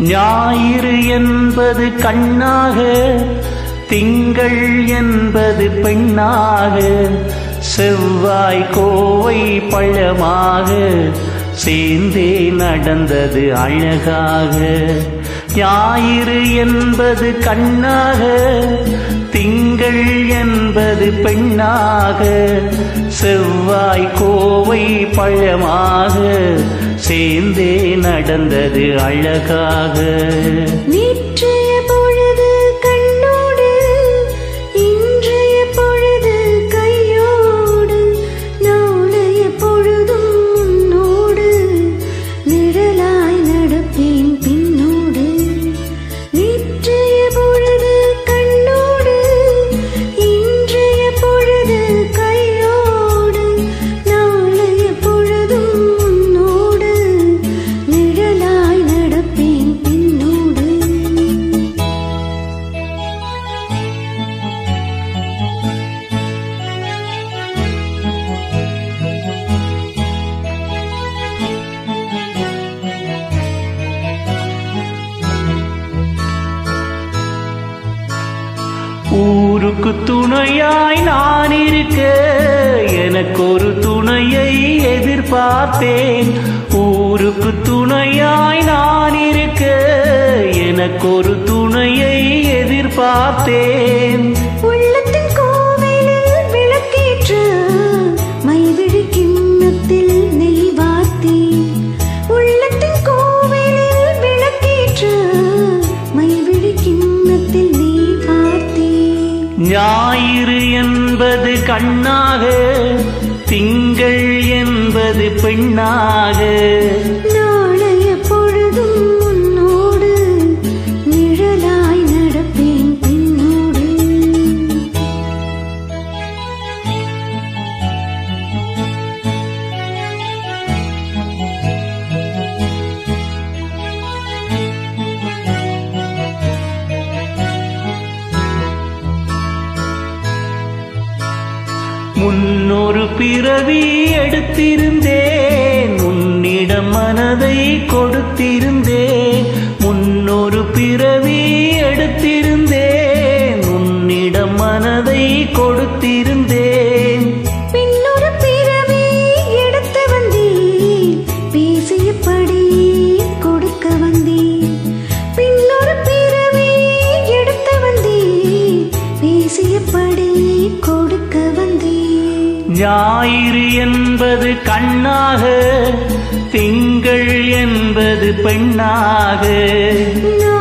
ஞாயிறு என்பது கண்ணாக திங்கள் என்பது பெண்ணாக செவ்வாய் கோவை பழமாக சேர்ந்தே நடந்தது அழகாக ஞாயிறு என்பது கண்ணாக திங்கள் என்பது பெண்ணாக செவ்வாய் கோவை பழமாக சேர்ந்தே நடந்தது அழகாக நேற்றைய பொழுது கண்ணோடு இன்றைய பொழுது கையோடு நாளைய பொழுதும் முன்னோடு நிழலாய் நடப்பேன் பின்னோடு நேற்றைய பொழுது கண்ணோடு இன்றைய பொழுது கையோடு நாளைய பொழுதும் முன்னோடு நிழலாய் நடப்பேன் பின்னோடு ஊருக்கு துணையாய் நான் இருக்க எனக்கு ஒரு துணையை எதிர்பார்த்தேன் ஊருக்கு துணையாய் நான் இருக்க எனக்கு ஒரு துணையை எதிர்பார்த்தேன் உள்ளத்தின் கோவிலில் விளக்கேற்ற மைவிழி கிண்ணத்தில் நெய் வார்த்தேன் உள்ளத்தின் கோவிலில் விளக்கேற்ற மைவிழி கிண்ணத்தில் நெய் வார்த்தேன் ஞாயிறு என்பது கண்ணாக திங்கள் என்பது பெண்ணாக நாளைய பொழுதும் முன்னோடு நிழலாய் நடப்பேன் பின்னோடு முன்னொரு பிறவி எடுத்திருந்தேன் உன்னிடம் மனதை கொடுத்திருந்தேன் முன்னொரு பிறவி எடுத்திருந்தேன் உன்னிடம் மனதை கொடுத்திருந்தேன் பின்னொரு பிறவி எடுத்து வந்தேன் பேசியபடி கொடுக்க வந்தேன் பின்னொரு பிறவி எடுத்து வந்தேன் பேசியபடி கொடுக்க வந்தேன் ஞாயிறு என்பது கண்ணாக திங்கள் என்பது பெண்ணாக நான்